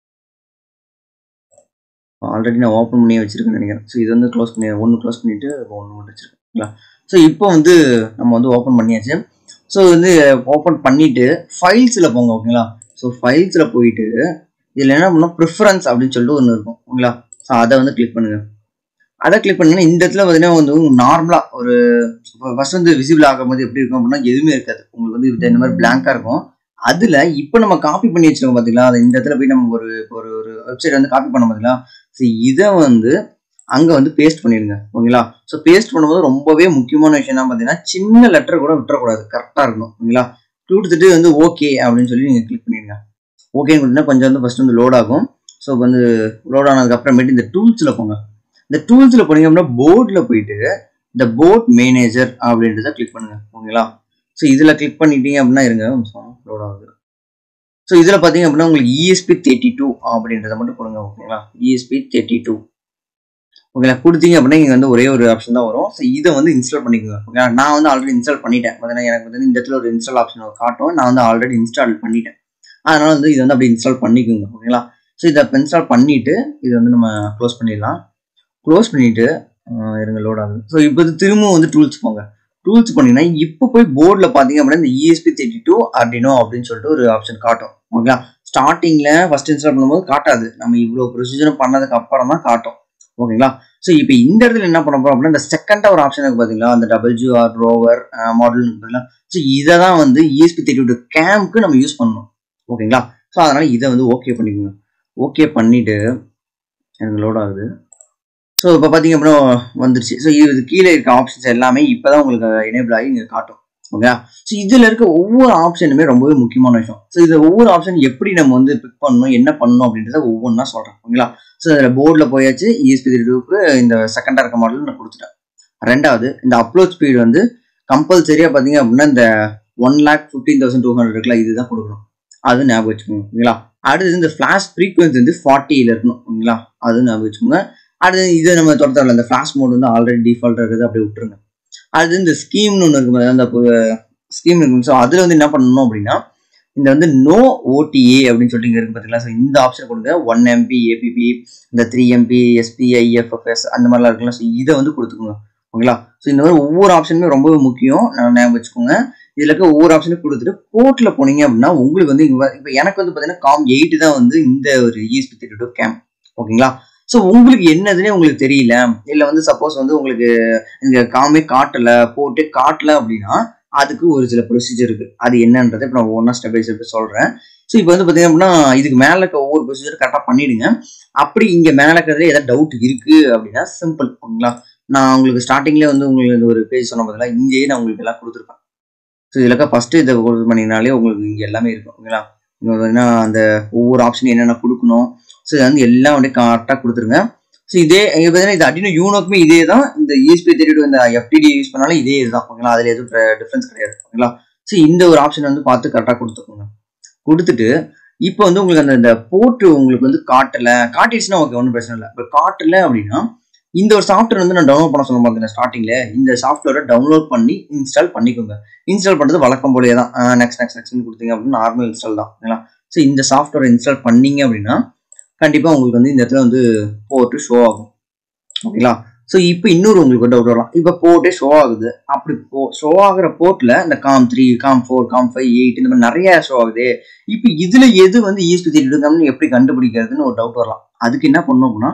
ஆல்ரெடி நான் ஓப்பன் பண்ணியே வச்சிருக்கேன்னு நினைக்கிறேன் ஸோ இது வந்து க்ளோஸ் பண்ணி ஒன்று க்ளோஸ் பண்ணிட்டு ஒன்று மட்டும் வச்சிருக்கேன் ஓகேங்களா ஸோ இப்போ வந்து நம்ம வந்து ஓப்பன் பண்ணியாச்சு ஸோ வந்து ஓப்பன் பண்ணிட்டு ஃபைல்ஸில் போங்க ஓகேங்களா ஸோ ஃபைல்ஸில் போயிட்டு இதில் என்ன பண்ணணும் ப்ரிஃபரன்ஸ் அப்படின்னு சொல்லிட்டு ஒன்று இருக்கும் ஓகேங்களா ஸோ அதை வந்து கிளிக் பண்ணுங்க அதை கிளிக் பண்ணீங்கன்னா இந்த இடத்துல பார்த்தீங்கன்னா வந்து நார்மலாக ஒரு ஃபர்ஸ்ட் வந்து விசிபிள் ஆகும்போது எப்படி இருக்கும் அப்படின்னா எதுவுமே இருக்காது உங்களுக்கு வந்து இது இந்த மாதிரி பிளாங்காக இருக்கும் அதில் இப்போ நம்ம காப்பி பண்ணி வச்சிருக்கோம் பார்த்தீங்களா அதை இந்த இடத்துல போய் நம்ம ஒரு ஒரு ஒரு வெப்சைட் வந்து காப்பி பண்ண பார்த்தீங்களா ஸோ இதை வந்து அங்கே வந்து பேஸ்ட் பண்ணிடுங்க ஓகேங்களா ஸோ பேஸ்ட் பண்ணும்போது ரொம்பவே முக்கியமான விஷயம் என்ன பார்த்தீங்கன்னா சின்ன லெட்டர் கூட விட்டுறக்கூடாது கரெக்டாக இருக்கணும் ஓகேங்களா கொடுத்துட்டு வந்து ஓகே அப்படின்னு சொல்லி நீங்கள் கிளிக் பண்ணிடுங்க ஓகேன்னு கொடுத்தீங்கன்னா கொஞ்சம் வந்து ஃபஸ்ட் வந்து லோட் ஆகும் ஸோ வந்து லோட் ஆனதுக்கு அப்புறமேட்டு இந்த டூல்ஸில் போங்க இந்த டூல்ஸில் போனீங்க அப்படின்னா போர்டில் போயிட்டு இந்த போர்ட் மேனேஜர் அப்படின்றத கிளிக் பண்ணுங்க ஓகேங்களா ஸோ இதில் கிளிக் பண்ணிட்டீங்க அப்படின்னா இருங்க லோட் ஆகுது ஸோ இதில் பார்த்தீங்க அப்படின்னா உங்களுக்கு இஎஸ்பி தேர்ட்டி டூ அப்படின்றத மட்டும் கொடுங்க ஓகேங்களா இஎஸ்பி தேர்ட்டி டூ ஓகேங்களா கொடுத்தீங்க அப்படின்னா இங்கே வந்து ஒரே ஒரு ஆப்ஷன் தான் வரும் ஸோ இதை வந்து இன்ஸ்டால் பண்ணிக்கோங்க ஓகேங்களா நான் வந்து ஆல்ரெடி இன்ஸ்டால் பண்ணிட்டேன் பார்த்தீங்கன்னா எனக்கு வந்து இந்த இடத்துல ஒரு இன்ஸ்டால் ஆப்ஷன் காட்டும் நான் வந்து ஆல்ரெடி இன்ஸ்டால் பண்ணிட்டேன் அதனால வந்து இதை வந்து அப்படி இன்ஸ்டால் பண்ணிக்கோங்க ஓகேங்களா ஸோ இதை இன்ஸ்டால் பண்ணிட்டு இதை வந்து நம்ம க்ளோஸ் பண்ணிடலாம் க்ளோஸ் பண்ணிட்டு இருங்க லோட் ஆகுது ஸோ இப்போ வந்து திரும்பவும் வந்து டூல்ஸ் போங்க டூல்ஸ் போனீங்கன்னா இப்போ போய் போர்டில் பார்த்தீங்க அப்படின்னா இந்த இஎஸ்பி தேர்ட்டி டூ அர்டினோ அப்படின்னு சொல்லிட்டு ஒரு ஆப்ஷன் காட்டும் ஓகேங்களா ஸ்டார்டிங்கில் ஃபர்ஸ்ட் இன்ஸ்டால் பண்ணும்போது காட்டாது நம்ம இவ்வளோ ப்ரொசீஜரும் பண்ணதுக்கு அப்புறம் தான் காட்டும் ஓகேங்களா ஸோ இப்போ இந்த இடத்துல என்ன பண்ண போறோம் அப்படின்னா இந்த செகண்டாக ஒரு ஆப்ஷன் இருக்கு பார்த்தீங்களா அந்த double G R rover model இருக்குங்களா ஸோ இதை தான் வந்து இஎஸ்பி தேர்ட்டி டூ கேம்க்கு நம்ம யூஸ் பண்ணணும் ஓகேங்களா ஸோ அதனால இதை வந்து ஓகே பண்ணிக்கோங்க ஓகே பண்ணிட்டு எனக்கு லோட் ஆகுது ஸோ இப்போ பார்த்தீங்க அப்படின்னா வந்துருச்சு ஸோ இது கீழே இருக்க ஆப்ஷன்ஸ் எல்லாமே இப்போ தான் உங்களுக்கு எனேபிள் ஆகி இங்கே காட்டும் ஓகே ஸோ இதில் இருக்க ஒவ்வொரு ஆப்ஷனுமே ரொம்பவே முக்கியமான விஷயம் ஸோ இதில் ஒவ்வொரு ஆப்ஷன் எப்படி நம்ம வந்து பிக் பண்ணணும் என்ன பண்ணணும் அப்படின்றத ஒவ்வொன்றா சொல்கிறேன் ஓகேங்களா ஸோ இதில் போர்டில் போயாச்சு இஎஸ்பி த்ரீ இந்த செகண்டாக இருக்க மாடல் நான் கொடுத்துட்டேன் ரெண்டாவது இந்த அப்லோட் ஸ்பீடு வந்து கம்பல்சரியாக பார்த்தீங்க அப்படின்னா இந்த one lakh fifteen thousand two hundred இருக்குல்ல இதுதான் கொடுக்கணும் அது ஞாபகம் வச்சுக்கோங்க ஓகேங்களா அடுத்தது இந்த ஃப்ளாஷ் ஃப்ரீக்வன்சி வந்து ஃபார்ட்டியில் இருக்கணும் ஓகேங்களா அது ஞாபகம் வச்சுக்கோங்க அடுத்து இது நம்ம தொடர்ந்து இந்த ஃப்ளாஷ் மோட் வந்து ஆல்ரெடி டிஃபால்ட்டாக இருக்குது அப்படி விட்டுருங்க அடுத்து இந்த ஸ்கீம்னு ஒன்று இருக்கு அந்த ஸ்கீம் இருக்கு ஸோ அதில் வந்து என்ன பண்ணணும் அப்படின்னா இந்த வந்து நோ ஓடிஏ அப்படின்னு சொல்லிட்டு இங்கே இருக்கு பார்த்தீங்களா ஸோ இந்த ஆப்ஷன் கொடுங்க ஒன் எம்பி ஏபிபி இந்த த்ரீ எம்பி எஸ்பிஐ எஃப்எஃப்எஸ் அந்த மாதிரிலாம் இருக்குல்ல ஸோ இதை வந்து கொடுத்துக்கோங்க ஓகேங்களா ஸோ இந்த மாதிரி ஒவ்வொரு ஆப்ஷனுமே ரொம்பவே முக்கியம் நான் ஞாபகம் வச்சுக்கோங்க இதில் இருக்க ஒவ்வொரு ஆப்ஷனும் கொடுத்துட்டு போர்ட்டில் போனீங்க அப்படின்னா உங்களுக்கு வந்து இப்போ எனக்கு வந்து பார்த்தீங்கன்னா காம் எயிட் தான் வந்து இந்த ஒரு இஎஸ்பி தேர்ட்டி டூ கேம் ஓகேங்களா ஸோ உங்களுக்கு என்னதுன்னே உங்களுக்கு தெரியல இல்லை வந்து சப்போஸ் வந்து உங்களுக்கு இங்கே காமே காட்டலை போட்டு காட்டல அப்படின்னா அதுக்கு ஒரு சில ப்ரொசீஜர் இருக்கு அது என்னன்றதை இப்போ நான் ஒன்றா ஸ்டெப் பை ஸ்டெப் சொல்கிறேன் ஸோ இப்போ வந்து பார்த்தீங்க அப்படின்னா இதுக்கு மேலே இருக்க ஒவ்வொரு ப்ரொசீஜர் கரெக்டாக பண்ணிடுங்க அப்படி இங்கே மேலே இருக்கிறதுல ஏதாவது டவுட் இருக்கு அப்படின்னா சிம்பிள் ஓகேங்களா நான் உங்களுக்கு ஸ்டார்டிங்லேயே வந்து உங்களுக்கு ஒரு பேஜ் சொன்ன பார்த்தீங்களா இங்கேயே நான் உங்களுக்கு எல்லாம் கொடுத்துருப்பேன் ஸோ இதில் ஃபஸ்ட்டு இதை கொடுத்து பண்ணிங்கனாலே உங்களுக்கு இங்கே எல்லாமே இருக்கும் ஓகேங்களா இங்கே பார்த்தீங்கன்னா அந்த ஒவ்வொரு ஆப்ஷன் என்னென்ன கொடுக்கணும் ஸோ இது வந்து எல்லாம் வந்து கரெக்டாக கொடுத்துருங்க ஸோ இதே இங்கே பார்த்தீங்கன்னா இது அடினோ யூனோக்குமே இதே தான் இந்த இஎஸ்பி தேர்ட்டி இந்த எஃப்டிடி யூஸ் பண்ணாலும் இதே இதுதான் ஓகேங்களா அதில் எதுவும் டிஃப்ரென்ஸ் கிடையாது ஓகேங்களா ஸோ இந்த ஒரு ஆப்ஷன் வந்து பார்த்து கரெக்டாக கொடுத்துக்கோங்க கொடுத்துட்டு இப்போ வந்து உங்களுக்கு அந்த இந்த போர்ட்டு உங்களுக்கு வந்து காட்டலை காட்டிடுச்சுன்னா ஓகே ஒன்றும் பிரச்சனை இல்லை இப்போ காட்டலை அப்படின்னா இந்த ஒரு சாஃப்ட்வேர் வந்து நான் டவுன்லோட் பண்ண சொல்ல பார்த்தேன் ஸ்டார்டிங்கில் இந்த சாஃப்ட்வேரை டவுன்லோட் பண்ணி இன்ஸ்டால் பண்ணிக்கோங்க இன்ஸ்டால் பண்ணுறது வழக்கம் போலே தான் நெக்ஸ்ட் நெக்ஸ்ட் நெக்ஸ்ட்னு கொடுத்தீங்க அப்படின்னா நார்மல் இன்ஸ்டால் தான் ஓகேங்களா ஸோ இந்த சாஃப்ட்வேரை இன்ஸ்டால் பண்ணீங்க அப்படின்னா கண்டிப்பாக உங்களுக்கு வந்து இந்த இடத்துல வந்து போர்ட்டு ஷோ ஆகும் ஓகேங்களா ஸோ இப்போ இன்னொரு உங்களுக்கு டவுட் வரலாம் இப்போ போர்ட்டே ஷோ ஆகுது அப்படி போ ஷோ ஆகிற போர்ட்டில் இந்த COM three COM four COM five eight இந்த மாதிரி நிறைய ஷோ ஆகுது இப்போ இதில் எது வந்து இஎஸ்பி தேர்ட்டி டூ எப்படி கண்டுபிடிக்கிறதுன்னு ஒரு டவுட் வரலாம் அதுக்கு என்ன பண்ணணும் அப்படின்னா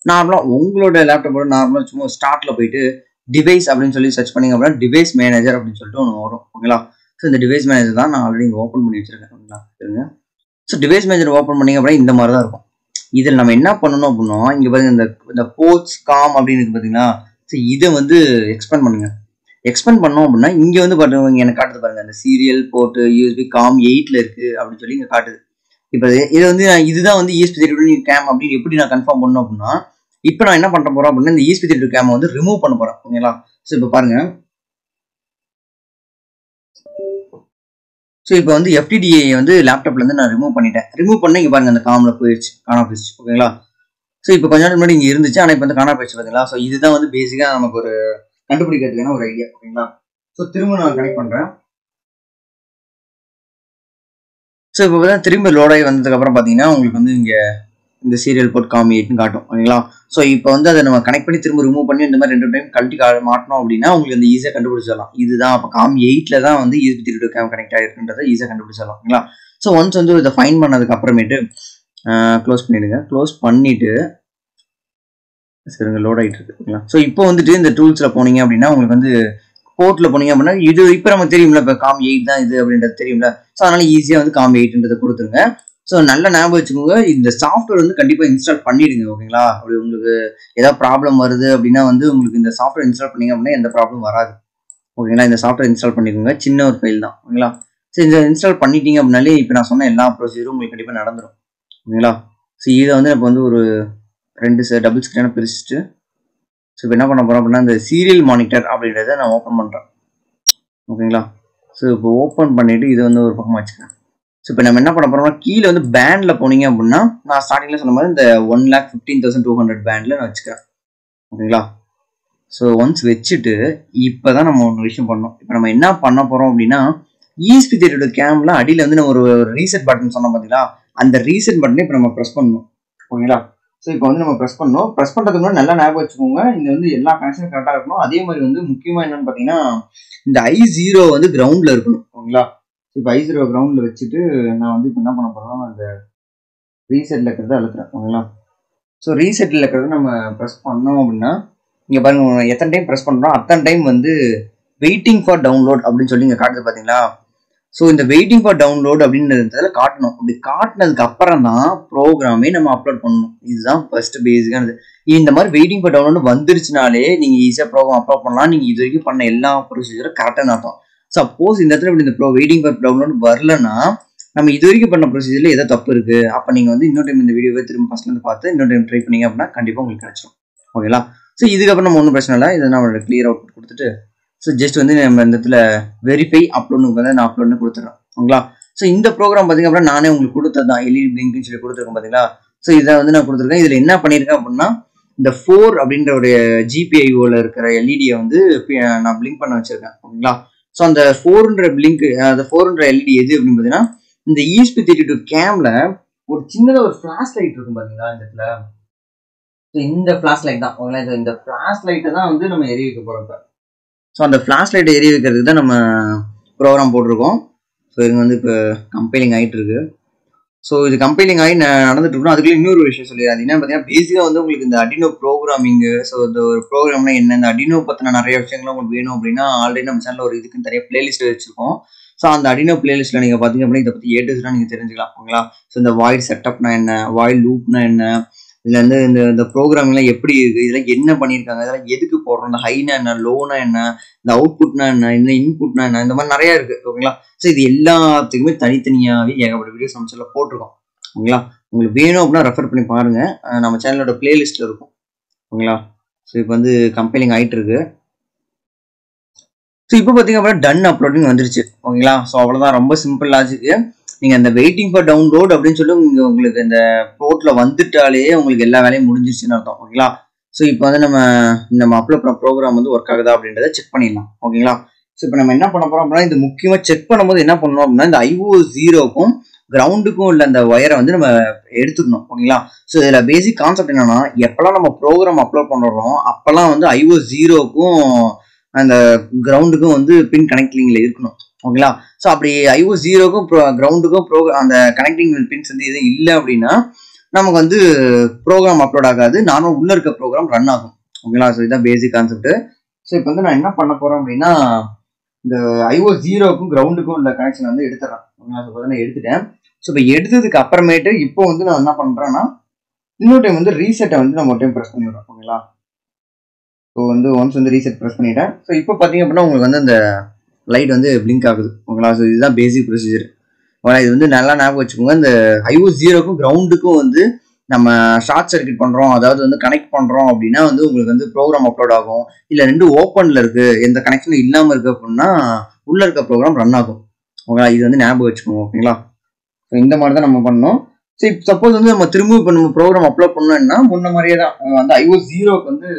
நார்மலாக உங்களோட லேப்டாப்போட நார்மலாக சும்மா ஸ்டார்ட்ல போயிட்டு டிவைஸ் அப்படின்னு சொல்லி சர்ச் பண்ணீங்க அப்படின்னா டிவைஸ் மேனேஜர் அப்படின்னு சொல்லிட்டு ஒன்று வரும் ஓகேங்களா ஸோ இந்த டிவைஸ் மேனேஜர் தான் நான் ஆல்ரெடி இங்கே ஓப்பன் பண்ணி வச்சிருக்கேன் ஓகேங்களா இருங்க ஸோ டிவைஸ் மேனேஜர் ஓப்பன் பண்ணீங்க அப்படின்னா இந்த மாதிரி தான் இருக்கும் இதில் நம்ம என்ன பண்ணணும் அப்படின்னா இங்கே பாருங்க இந்த இந்த போர்ட்ஸ் காம் அப்படின்னு இருக்கு பார்த்தீங்களா ஸோ இதை வந்து எக்ஸ்பேண்ட் பண்ணுங்க எக்ஸ்பேண்ட் பண்ணோம் அப்படின்னா இங்கே வந்து பாருங்க இங்க எனக்கு காட்டுது பாருங்க அந்த சீரியல் போர்ட்டு யூஎஸ்பி காம் எயிட்ல இருக்கு அப்படின்னு சொல்லி இங்கே காட்டுது இப்போ இது வந்து நான் இதுதான் வந்து ESP தேர்ட்டி டூ கேம் அப்படின்னு எப்படி நான் கன்ஃபார்ம் பண்ணணும் அப்படின்னா இப்போ நான் என்ன பண்ண போறேன் அப்படின்னா இந்த ESP தேர்ட்டி டூ கேமை வந்து ரிமூவ் பண்ண போறேன் ஓகேங்களா ஸோ இப்போ பாருங்க ஸோ இப்போ வந்து எஃப்டிடிஏ வந்து லேப்டாப்ல இருந்து நான் ரிமூவ் பண்ணிட்டேன் ரிமூவ் பண்ண இங்க பாருங்க அந்த காமில் போயிடுச்சு காணா போயிடுச்சு ஓகேங்களா ஸோ இப்போ கொஞ்ச நாள் முன்னாடி இங்கே இருந்துச்சு ஆனால் இப்போ வந்து காணா போயிடுச்சு பார்த்தீங்களா ஸோ இதுதான் வந்து பேசிக்காக நமக்கு ஒரு கண்டுபிடிக்கிறதுக்கான ஒரு ஐடியா ஓகேங்களா ஸோ திரும்ப நான் கனெக்ட் பண்ணுறேன் ஸோ இப்போ பார்த்தா திரும்ப லோட் ஆகி வந்ததுக்கு அப்புறம் பார்த்தீங்கன்னா உங்களுக்கு வந்து இங்கே இந்த சீரியல் போட் காமி எயிட்னு காட்டும் ஓகேங்களா ஸோ இப்போ வந்து அதை நம்ம கனெக்ட் பண்ணி திரும்ப ரிமூவ் பண்ணி இந்த மாதிரி ரெண்டு டைம் கழட்டி கா மாட்டணும் அப்படின்னா உங்களுக்கு அந்த ஈஸியாக கண்டுபிடிச்சிடலாம் இதுதான் அப்போ காமி எயிட்ல தான் வந்து ESP three two cam connect ஆகிருக்குன்றதை ஈஸியாக கண்டுபிடிச்சிடலாம் ஓகேங்களா ஸோ ஒன்ஸ் வந்து இதை ஃபைன் பண்ணதுக்கு அப்புறமேட்டு க்ளோஸ் பண்ணிடுங்க க்ளோஸ் பண்ணிட்டு சரிங்க லோட் ஆகிட்டு இருக்கு ஓகேங்களா ஸோ இப்போ வந்துட்டு இந்த டூல்ஸில் போனீங்க அப்படின்னா உங்களுக்கு வந்து போர்ட்டில் போனீங்க அப்படின்னா இது இப்போ நமக்கு தெரியும்ல இப்போ காம் எயிட் தான் இது அப்படின்றது தெரியும்ல ஸோ அதனால ஈஸியாக வந்து காம் எயிட்ன்றதை கொடுத்துருங்க ஸோ நல்ல ஞாபகம் வச்சுக்கோங்க இந்த சாஃப்ட்வேர் வந்து கண்டிப்பாக இன்ஸ்டால் பண்ணிடுங்க ஓகேங்களா அப்படி உங்களுக்கு ஏதாவது ப்ராப்ளம் வருது அப்படின்னா வந்து உங்களுக்கு இந்த சாஃப்ட்வேர் இன்ஸ்டால் பண்ணீங்க அப்படின்னா எந்த ப்ராப்ளம் வராது ஓகேங்களா இந்த சாஃப்ட்வேர் இன்ஸ்டால் பண்ணிக்கோங்க சின்ன ஒரு ஃபைல் தான் ஓகேங்களா ஸோ இந்த இன்ஸ்டால் பண்ணிட்டீங்க அப்படின்னாலே இப்போ நான் சொன்ன எல்லா ப்ரொசீஜரும் உங்களுக்கு கண்டிப்பாக நடந்துடும் ஓகேங்களா ஸோ இதை வந்து இப்போ வந்து ஒரு ரெண்டு டபுள் ஸ்க்ரீனாக பிரிச்சுட்டு ஸோ இப்போ என்ன பண்ண போகிறோம் அப்படின்னா இந்த சீரியல் மானிட்டர் அப்படின்றத நான் ஓப்பன் பண்ணுறேன் ஓகேங்களா ஸோ இப்போ ஓப்பன் பண்ணிவிட்டு இதை வந்து ஒரு பக்கம் வச்சுக்கிறேன் ஸோ இப்போ நம்ம என்ன பண்ண போகிறோம்னா கீழே வந்து பேண்டில் போனீங்க அப்படின்னா நான் ஸ்டார்டிங்கில் சொன்ன மாதிரி இந்த one lakh fifteen thousand two hundred பேண்டில் நான் வச்சுக்கிறேன் ஓகேங்களா ஸோ ஒன்ஸ் வச்சுட்டு இப்போ தான் நம்ம ஒரு விஷயம் பண்ணோம் இப்போ நம்ம என்ன பண்ண போகிறோம் அப்படின்னா ஈஸ்பி தேட்டரோட கேமில் அடியில் வந்து நம்ம ஒரு ரீசெட் பட்டன் சொன்னோம் பார்த்தீங்களா அந்த ரீசெட் பட்டனை இப்போ நம்ம ப்ரெஸ் பண்ணணும் ஓகேங்களா ஸோ இப்போ வந்து நம்ம ப்ரெஸ் பண்ணணும் ப்ரெஸ் பண்ணுறதுக்கு முன்னாடி நல்லா ஞாபகம் வச்சுக்கோங்க இந்த வந்து எல்லா கனெக்ஷனும் கரெக்டாக இருக்கணும் அதே மாதிரி வந்து முக்கியமாக என்னன்னு பார்த்தீங்கன்னா இந்த ஐ ஜீரோ வந்து கிரவுண்டில் இருக்கணும் ஓகேங்களா இப்போ ஐ ஜீரோ கிரவுண்டில் வச்சுட்டு நான் வந்து இப்போ என்ன பண்ண போகிறோம் அந்த ரீசெட்டில் இருக்கிறத அழுத்துறேன் ஓகேங்களா ஸோ ரீசெட்டில் இருக்கிறத நம்ம ப்ரெஸ் பண்ணோம் அப்படின்னா இங்கே பாருங்க எத்தனை டைம் ப்ரெஸ் பண்ணுறோம் அத்தனை டைம் வந்து வெயிட்டிங் ஃபார் டவுன்லோட் அப்படின்னு சொல்லி இங்கே காட்டுது பார்த்தீங்களா ஸோ இந்த வெயிட்டிங் ஃபார் டவுன்லோட் அப்படின்றதுல காட்டணும் அப்படி காட்டினதுக்கு அப்புறம் தான் ப்ரோக்ராமே நம்ம அப்லோட் பண்ணணும் இதுதான் ஃபர்ஸ்ட் பேசிக்கானது இந்த மாதிரி வெயிட்டிங் ஃபார் டவுன்லோட் வந்துருச்சுனாலே நீங்கள் ஈஸியாக ப்ரோக்ராம் அப்லோட் பண்ணலாம் நீங்கள் இது வரைக்கும் பண்ண எல்லா ப்ரொசீஜரும் கரெக்டாக அர்த்தம் சப்போஸ் இந்த இடத்துல இப்படி இந்த ப்ரோ வெயிட்டிங் ஃபார் டவுன்லோட் வரலன்னா நம்ம இது வரைக்கும் பண்ண ப்ரொசீஜர்ல ஏதோ தப்பு இருக்கு அப்போ நீங்கள் வந்து இன்னொரு டைம் இந்த வீடியோவை திரும்ப ஃபர்ஸ்ட்லேருந்து பார்த்து இன்னொரு டைம் ட்ரை பண்ணீங்க அப்படின்னா கண்டிப்பாக உங்களுக்கு கிடைச்சிடும் ஓகேங்களா ஸோ இதுக்கப்புறம் நம்ம ஒன்றும் பிரச்சனை இல்லை இதை நம்ம கிளியர் அவுட் கொடுத்துட்டு ஸோ ஜஸ்ட் வந்து நம்ம இந்த இடத்துல வெரிஃபை அப்லோடுக்கு வந்து நான் அப்லோட்னு கொடுத்துட்றேன் ஓகேங்களா ஸோ இந்த ப்ரோக்ராம் பார்த்தீங்க அப்படின்னா நானே உங்களுக்கு கொடுத்தது தான் எல்இடி பிளிங்க்னு சொல்லி கொடுத்துருக்கேன் பார்த்தீங்களா ஸோ இதை வந்து நான் கொடுத்துருக்கேன் இதில் என்ன பண்ணியிருக்கேன் அப்படின்னா இந்த ஃபோர் அப்படின்ற ஒரு ஜிபிஐஓவில் இருக்கிற எல்இடியை வந்து நான் பிளிங்க் பண்ண வச்சிருக்கேன் ஓகேங்களா ஸோ அந்த ஃபோர்ன்ற பிளிங்க் அந்த ஃபோர்ன்ற எல்இடி எது அப்படின்னு பார்த்தீங்கன்னா இந்த இஎஸ்பி தேர்ட்டி டூ கேம்ல ஒரு சின்னதாக ஒரு ஃபிளாஷ் லைட் இருக்கும் பார்த்தீங்களா இந்த இடத்துல ஸோ இந்த ஃபிளாஷ் லைட் தான் ஓகேங்களா இந்த ஃபிளாஷ் லைட்டை தான் வந்து நம்ம எரிய வைக்க போகிறோம் இப்போ ஸோ அந்த ஃப்ளாஷ் லைட்டை எரிய வைக்கிறதுக்கு தான் நம்ம ப்ரோக்ராம் போட்டிருக்கோம் ஸோ இது வந்து இப்போ கம்பைலிங் ஆகிட்டு இருக்கு ஸோ இது கம்பைலிங் ஆகி நடந்துட்டு இருக்கணும் அதுக்குள்ள இன்னொரு விஷயம் சொல்லிடுறாங்க என்ன பார்த்தீங்கன்னா பேசிக்காக வந்து உங்களுக்கு இந்த அடினோ ப்ரோக்ராமிங்கு ஸோ இந்த ஒரு ப்ரோக்ராம்னா என்ன இந்த அடினோ பற்றின நிறைய விஷயங்கள் உங்களுக்கு வேணும் அப்படின்னா ஆல்ரெடி நம்ம சேனலில் ஒரு இதுக்குன்னு தனியாக பிளேலிஸ்ட் வச்சிருக்கோம் ஸோ அந்த அடினோ பிளேலிஸ்ட்டில் நீங்கள் பார்த்தீங்க அப்படின்னா இதை பற்றி ஏட்டுஸ்லாம் நீங்கள் தெரிஞ்சுக்கலாம் ஓகேங்களா ஸோ இந்த வாய்ட் செட்டப்னா என்ன வாய்ட் லூப்னா என்ன இதுல இருந்து இந்த இந்த ப்ரோக்ராமிங்லாம் எப்படி இருக்கு இதெல்லாம் என்ன பண்ணியிருக்காங்க இதெல்லாம் எதுக்கு போடுறோம் இந்த ஹைனா என்ன லோனா என்ன இந்த அவுட்புட்னா என்ன இந்த இன்புட்னா என்ன இந்த மாதிரி நிறைய இருக்கு ஓகேங்களா ஸோ இது எல்லாத்துக்குமே தனித்தனியாகவே ஏகப்பட்ட வீடியோஸ் நம்ம சேனலில் போட்டிருக்கோம் ஓகேங்களா உங்களுக்கு வேணும் அப்படின்னா ரெஃபர் பண்ணி பாருங்க நம்ம சேனலோட பிளேலிஸ்ட்ல இருக்கும் ஓகேங்களா ஸோ இப்போ வந்து கம்பெனிங் ஆயிட்டு இருக்கு ஸோ இப்போ பார்த்தீங்க அப்படின்னா டன் அப்லோடிங் வந்துருச்சு ஓகேங்களா ஸோ அவ்வளோதான் ரொம்ப சிம்பிள் லாஜிக்கு நீங்கள் அந்த வெயிட்டிங் ஃபார் டவுன்லோட் அப்படின்னு சொல்லி உங்க உங்களுக்கு இந்த போர்ட்டில் வந்துட்டாலே உங்களுக்கு எல்லா வேலையும் முடிஞ்சிருச்சுன்னு அர்த்தம் ஓகேங்களா ஸோ இப்போ வந்து நம்ம நம்ம அப்லோட் பண்ண ப்ரோக்ராம் வந்து ஒர்க் ஆகுதா அப்படின்றத செக் பண்ணிடலாம் ஓகேங்களா ஸோ இப்போ நம்ம என்ன பண்ண போறோம் அப்படின்னா இந்த முக்கியமாக செக் பண்ணும்போது என்ன பண்ணணும் அப்படின்னா இந்த ஐஓ ஜீரோக்கும் கிரவுண்டுக்கும் உள்ள அந்த ஒயரை வந்து நம்ம எடுத்துக்கணும் ஓகேங்களா ஸோ இதில் பேசிக் கான்செப்ட் என்னன்னா எப்போல்லாம் நம்ம ப்ரோக்ராம் அப்லோட் பண்ணுறோம் அப்போல்லாம் வந்து ஐஓ ஜீரோக்கும் அந்த கிரவுண்டுக்கும் வந்து பின் கனெக்டிங்ல இருக்கணும் ஓகேங்களா ஸோ அப்படி ஐஓ ஜீரோக்கும் ப்ரோ கிரவுண்டுக்கும் ப்ரோ அந்த கனெக்டிங் பின்ஸ் வந்து எதுவும் இல்லை அப்படின்னா நமக்கு வந்து ப்ரோக்ராம் அப்லோட் ஆகாது நானும் உள்ள இருக்க ப்ரோக்ராம் ரன் ஆகும் ஓகேங்களா ஸோ இதுதான் பேசிக் கான்செப்ட் ஸோ இப்போ வந்து நான் என்ன பண்ண போறேன் அப்படின்னா இந்த ஐஓ ஜீரோக்கும் கிரவுண்டுக்கும் உள்ள கனெக்ஷன் வந்து எடுத்துறேன் ஓகேங்களா ஸோ நான் எடுத்துட்டேன் ஸோ இப்போ எடுத்ததுக்கு அப்புறமேட்டு இப்போ வந்து நான் என்ன பண்றேன்னா இன்னொரு டைம் வந்து ரீசெட்டை வந்து நம்ம ஒரு டைம் ப்ரெஸ் பண்ணி விடுறோம் ஓகேங்களா ஸோ வந்து ஒன்ஸ் வந்து ரீசெட் ப்ரெஸ் பண்ணிட்டேன் ஸோ இப்போ பார்த்தீங்க அப்படின்னா உங்களுக்கு வந்து அந்த லைட் வந்து பிளிங்க் ஆகுது ஓகேங்களா ஸோ இதுதான் பேசிக் ப்ரொசீஜர் ஓகேங்களா இது வந்து நல்லா ஞாபகம் வச்சுக்கோங்க இந்த ஐஓ ஜீரோக்கும் கிரவுண்டுக்கும் வந்து நம்ம ஷார்ட் சர்க்கியூட் பண்ணுறோம் அதாவது வந்து கனெக்ட் பண்ணுறோம் அப்படின்னா வந்து உங்களுக்கு வந்து ப்ரோக்ராம் அப்லோட் ஆகும் இல்லை ரெண்டு ஓப்பனில் இருக்கு எந்த கனெக்ஷனும் இல்லாமல் இருக்கு அப்படின்னா உள்ள இருக்க ப்ரோக்ராம் ரன் ஆகும் ஓகேங்களா இது வந்து ஞாபகம் வச்சுக்கோங்க ஓகேங்களா ஸோ இந்த மாதிரி தான் நம்ம பண்ணோம் சரி சப்போஸ் வந்து நம்ம திரும்ப இப்போ நம்ம ப்ரோக்ராம் அப்லோட் பண்ணோம்னா முன்ன மாதிரியே தான் அஹ் வந்து ஐஓ ஜீரோக்கு வந்து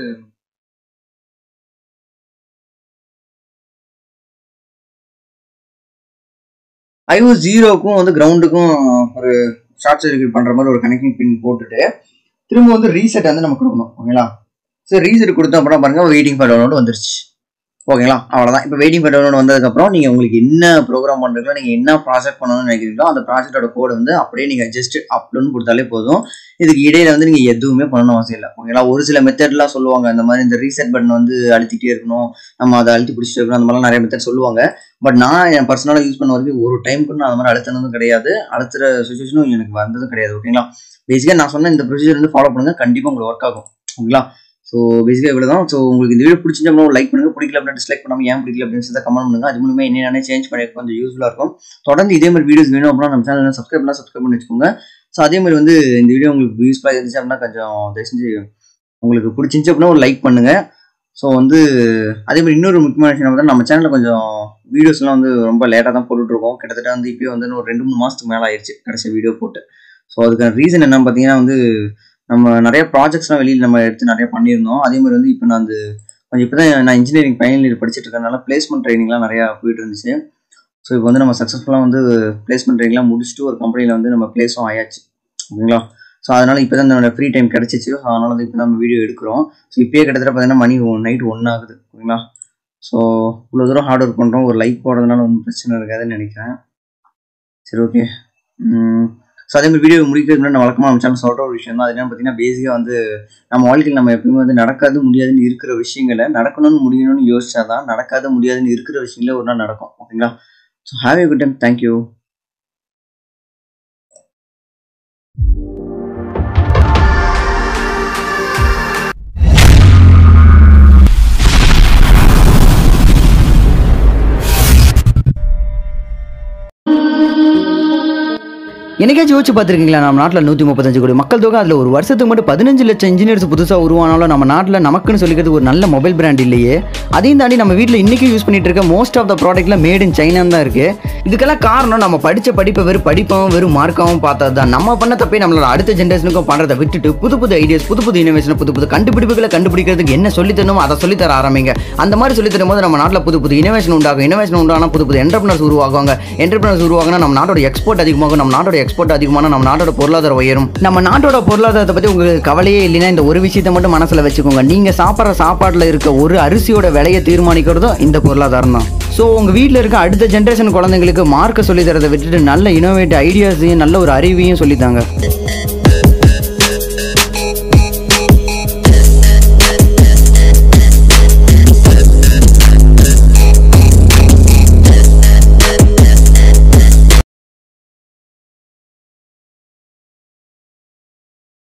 ஐஓ ஜீரோக்கும் வந்து கிரவுண்டுக்கும் ஒரு ஷார்ட் சர்க்கியூட் பண்ற மாதிரி ஒரு கனெக்டிங் பின் போட்டுட்டு திரும்ப வந்து ரீசெட் வந்து நம்ம கொடுக்கணும் ஓகேங்களா சரி ரீசெட் கொடுத்தோம் அப்படின்னா பாருங்க வெயிட்டிங் ஃபார் டவுன்லோட் வந்துருச்சு ஓகேங்களா அவ்வளோதான் இப்போ வெயிட்டிங் ஃபார் டவுன்லோட் வந்ததுக்கப்புறம் நீங்கள் உங்களுக்கு என்ன ப்ரோக்ராம் பண்ணுறீங்களோ நீங்கள் என்ன ப்ராஜெக்ட் பண்ணணும்னு நினைக்கிறீங்களோ அந்த ப்ராஜெக்டோட கோடு வந்து அப்படியே நீங்கள் ஜஸ்ட் அப்லோட் கொடுத்தாலே போதும் இதுக்கு இடையில வந்து நீங்கள் எதுவுமே பண்ணணும் அவசியம் இல்லை ஓகேங்களா ஒரு சில மெத்தட்லாம் சொல்லுவாங்க அந்த மாதிரி இந்த ரீசெட் பட்டன் வந்து அழுத்திட்டே இருக்கணும் நம்ம அதை அழுத்தி பிடிச்சிட்டு இருக்கணும் அந்த மாதிரிலாம் நிறைய மெத்தட் சொல்லுவாங்க பட் நான் என் பர்சனலாக யூஸ் பண்ண வரைக்கும் ஒரு டைம் கூட நான் அந்த மாதிரி அழுத்தினதும் கிடையாது அழுத்துற சுச்சுவேஷனும் எனக்கு வந்ததும் கிடையாது ஓகேங்களா பேசிக்காக நான் சொன்ன இந்த ப்ரொசீஜர் வந்து ஃபாலோ பண்ணுங்க கண்டிப்பாக உங்களுக்கு ஒர்க் ஆகும் ஓகேங்களா ஸோ பேசிக்காக இவ்வளோ தான் ஸோ உங்களுக்கு இந்த வீடியோ பிடிச்சிருந்தா லைக் பண்ணுங்க பிடிக்கல அப்படின்னு டிஸ்லைக் பண்ணாமல் ஏன் பிடிக்கல அப்படின்னு சொல்லி கமெண்ட் பண்ணுங்க அது மூலமே என்னென்ன சேஞ்ச் பண்ணி கொஞ்சம் யூஸ்ஃபுல்லாக இருக்கும் தொடர்ந்து இதே மாதிரி வீடியோஸ் வேணும் அப்படின்னா நம்ம சேனல் சப்ஸ்கிரைப் பண்ணலாம் சப்ஸ்கிரைப் பண்ணி வச்சுக்கோங்க ஸோ அதே மாதிரி வந்து இந்த வீடியோ உங்களுக்கு யூஸ்ஃபுல்லாக இருந்துச்சு அப்படின்னா கொஞ்சம் தயவு செஞ்சு உங்களுக்கு பிடிச்சிருந்துச்சு அப்படின்னா ஒரு லைக் பண்ணுங்க ஸோ வந்து அதே மாதிரி இன்னொரு முக்கியமான விஷயம் வந்து நம்ம சேனலில் கொஞ்சம் வீடியோஸ்லாம் வந்து ரொம்ப லேட்டாக தான் போட்டுட்டு இருக்கோம் கிட்டத்தட்ட வந்து இப்போயே வந்து ஒரு ரெண்டு மூணு மாதத்துக்கு மேலே ஆயிடுச்சு கடைசி வீடியோ போட்டு ஸோ அதுக்கான ரீசன் என்ன பார்த்தீங்கன்னா வந்து நம்ம நிறைய ப்ராஜெக்ட்ஸ்லாம் வெளியில் நம்ம எடுத்து நிறைய பண்ணியிருந்தோம் அதே மாதிரி வந்து இப்போ நான் வந்து கொஞ்சம் இப்போ தான் நான் இன்ஜினியரிங் ஃபைனல் இயர் படிச்சுட்டு இருக்கறனால பிளேஸ்மெண்ட் ட்ரைனிங்லாம் நிறையா போயிட்டு இருந்துச்சு ஸோ இப்போ வந்து நம்ம சக்ஸஸ்ஃபுல்லாக வந்து பிளேஸ்மெண்ட் ட்ரைனிங்லாம் முடிச்சுட்டு ஒரு கம்பெனியில் வந்து நம்ம பிளேஸும் ஆயாச்சு ஓகேங்களா ஸோ அதனால இப்போ தான் என்னோட ஃப்ரீ டைம் கிடச்சிச்சு ஸோ அதனால வந்து இப்போ நம்ம வீடியோ எடுக்கிறோம் ஸோ இப்போயே கிட்டத்தட்ட பார்த்தீங்கன்னா மணி நைட் ஒன் ஆகுது ஓகேங்களா ஸோ இவ்வளோ தூரம் ஹார்ட் ஒர்க் பண்ணுறோம் ஒரு லைக் போடுறதுனால ஒன்றும் பிரச்சனை இருக்காதுன்னு நினைக்கிறேன் சரி ஓகே ஸோ அதே மாதிரி வீடியோ முடிக்கிறதுக்கு முன்னாடி நான் வழக்கமாக நம்ம சேனல் சொல்கிற ஒரு விஷயம் தான் அது என்னன்னு பார்த்தீங்கன்னா பேசிக்காக வந்து நம்ம வாழ்க்கையில் நம்ம எப்பயுமே வந்து நடக்காது முடியாதுன்னு இருக்கிற விஷயங்களை நடக்கணும்னு முடியணும்னு யோசிச்சா தான் நடக்காது முடியாதுன்னு இருக்கிற விஷயங்களே ஒரு நாள் நடக்கும் ஓகேங்களா so have a good time thank you என்னைக்காச்சும் யோசிச்சு பார்த்துருக்கீங்களா நம்ம நாட்டில் நூற்றி முப்பத்தஞ்சு கோடி மக்கள் தொகை அதில் ஒரு வருஷத்துக்கு மட்டும் பதினஞ்சு லட்சம் இன்ஜினியர்ஸ் புதுசாக உருவானாலும் நம்ம நாட்டில் நமக்குன்னு சொல்லிக்கிறது ஒரு நல்ல மொபைல் பிராண்ட் இல்லையே அதையும் தாண்டி நம்ம வீட்டில் இன்றைக்கி யூஸ் பண்ணிட்டு இருக்க மோஸ்ட் ஆஃப் த ப்ராடக்ட்ல மேட் இன் சைனா தான் இருக்குது இதுக்கெல்லாம் காரணம் நம்ம படித்த படிப்பை வெறும் படிப்பாகவும் வெறும் மார்க்காகவும் பார்த்தது தான் நம்ம பண்ண தப்பே நம்மளோட அடுத்த ஜென்ரேஷனுக்கும் பண்ணுறதை விட்டுட்டு புது புது ஐடியாஸ் புது புது இனோவேஷன் புது புது கண்டுபிடிப்புகளை கண்டுபிடிக்கிறதுக்கு என்ன சொல்லி தரணுமோ அதை சொல்லி தர ஆரம்பிங்க அந்த மாதிரி சொல்லி தரும்போது நம்ம நாட்டில் புது புது இனோவேஷன் உண்டாகும் இனோவேஷன் உண்டானா புது புது என்டர்பிரினர்ஸ் உருவாகுவாங்க என்டர்பிரினர்ஸ் உருவாகினா நம்ம நாட்டோட எக்ஸ்போர்ட் அதிகமாகும் நம்ம நாட்டோட எக்ஸ்போர்ட் அதிகமான நம்ம நாட்டோட பொருளாதாரம் உயரும் நம்ம நாட்டோட பொருளாதாரத்தை பற்றி உங்களுக்கு கவலையே இல்லைன்னா இந்த ஒரு விஷயத்தை மட்டும் மனசில் வச்சுக்கோங்க நீங்கள் சாப்பிட்ற சாப்பாட்டில் இருக்க ஒரு அரிசியோட விலையை தீர்மானிக்கிறதும் இந்த பொருளாதாரம் தான் ஸோ உங்கள் வீட்டில் இருக்க அடுத்த ஜென்ரேஷன் குழந்தைங்களுக்கு மார்க்கை சொல்லி தரதை விட்டுட்டு நல்ல இனோவேட்டிவ் ஐடியாஸையும் நல்ல ஒரு அறிவையும் சொல்லித்தாங்க